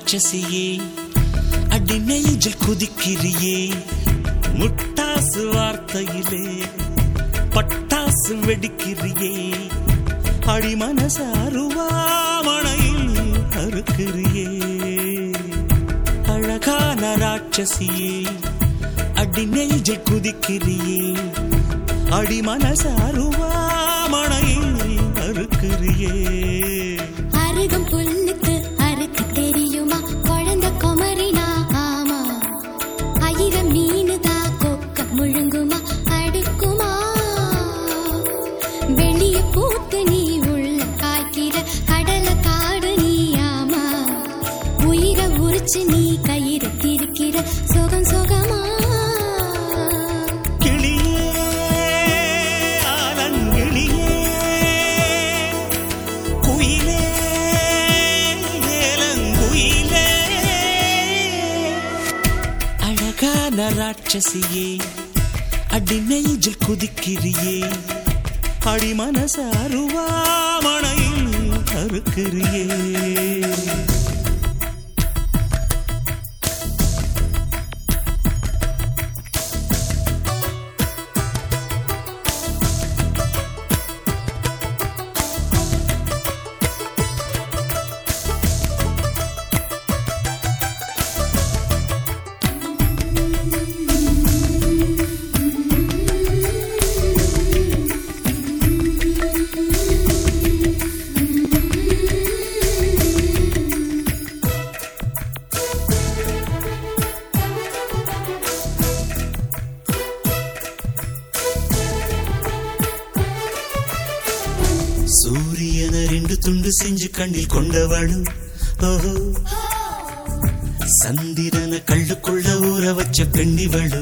ராட்சசியே அடி நெஞ்சில் குதிக்கிறியே முட்டாசு வார்த்தையிலே பட்டாசு வெடிக்கிறியே அடி மனச அருவாமணையில் அறுக்கிறியே அழகான ராட்சசியே அடி நெஞ்சில் குதிக்கிறியே அடி மனச அருவாமணையில் அறுக்கிறியே அருகம் புல்லுக்கு அறுக்க தெரியுமா குழந்தை குமரினா ஆமா ஆயிரம் மீனுதா கொக்க முழுங்குமா அடுக்குமா வெளிய பூத்து நீ உள்ள காய்க்கிற கடல காடு நீ ஆமா உயிரை உரிச்சு நீ கயிறு திரிக்கிற சுகம் சுகமா கிளியே ஆலங்கிளியே குயிலே ஏலங்குயிலே அழகான ராட்சசியே அடி நெஞ்சில் குதிக்கிறியே அடி மனச அருவாமணையில் அறுக்கிறியே சூரியன ரெண்டு துண்டு செஞ்சு கண்ணில் கொண்டவளும் ஓஹோ சந்திரன கள்ளுக்குள்ள ஊற வச்ச பெண்ணிவளு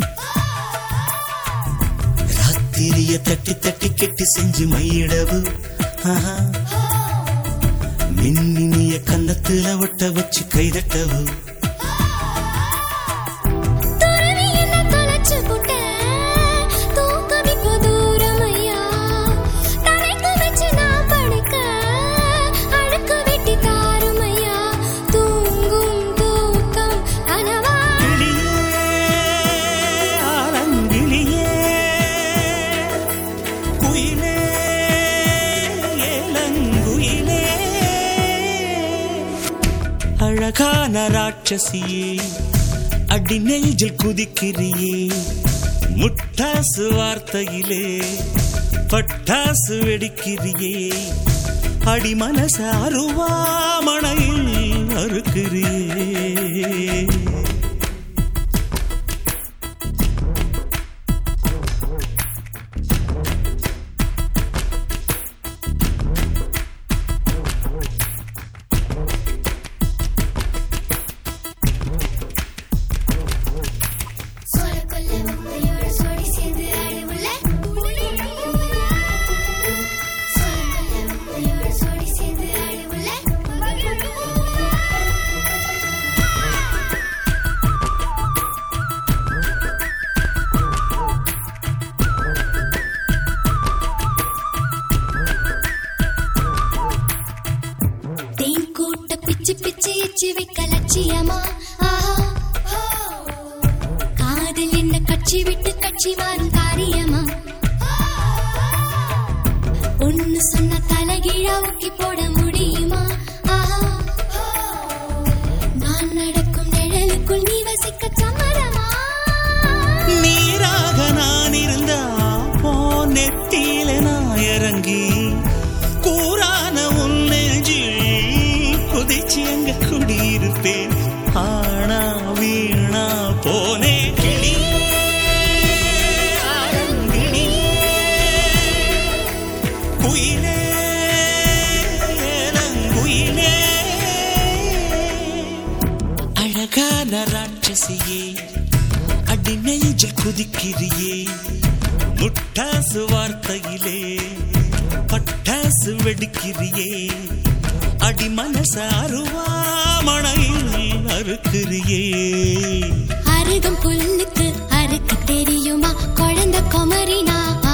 ராத்திரிய தட்டி தட்டி கெட்டி செஞ்சு மையிடவு ஆஹா. மின்னினிய கன்னத்துல ஒட்ட வச்சு கைதட்டவு துறவி என்ன தொலைச்சு புட்ட, தூக்கம் இப்போ தூரமையா. தரைக்கு வச்சு நான் படுக்க, அழுக்கு வெட்டி தாருமையா. தூங்கும் தூக்கம் கனவா? கிளியே, ஆலங்கிளியே, குயிலே, ஏலங்குயிலே. அழகான ராட்சசியே அடி நெஞ்சில் குதிக்கிறியே முட்டாசு வார்த்தையிலே பட்டாசு வெடிக்கிறியே அடி மனச அருவாமணையில் அறுக்கிறியே சோளக்கொல்ல முட்டையோட சோடி சேர்ந்து அழுவுல. சோளக்கொல்ல முட்டையோட சோடி சேர்ந்து அழுவுல. தேன் கூட்ட பிச்சு பிச்சு எச்சு வைக்க லட்சியமா ஆஹா. காதல் என்ன கட்சி விட்டு கட்சி மாறும் காரியமா ஒன்னு சொன்ன தலைகீழா ஊக்கி போட முடியுமா ஆஹா. நான் நடக்கும் நிழலுக்குள் நீ வசிக்க சம்மதமா நீராக நான் இருந்தா போ நெத்தியில நான் இறங்கி கூறான உன் நெஞ்சில் குதிச்சு எங்க குடியிருப்பேன் ஆனா வீணா போனே கிளியே, ஆலங்கிளியே, குயிலே, ஏலங்குயிலே. அழகான ராட்சசியே அடி நெஞ்சில் குதிக்கிறியே முட்டாசு வார்த்தையிலே பட்டாசு வெடிக்கிறியே அடி மனச அருவாமணையில் அறுக்கிறியே அருகம் புல்லுக்கு அறுக்க தெரியுமா குழந்தை குமரினா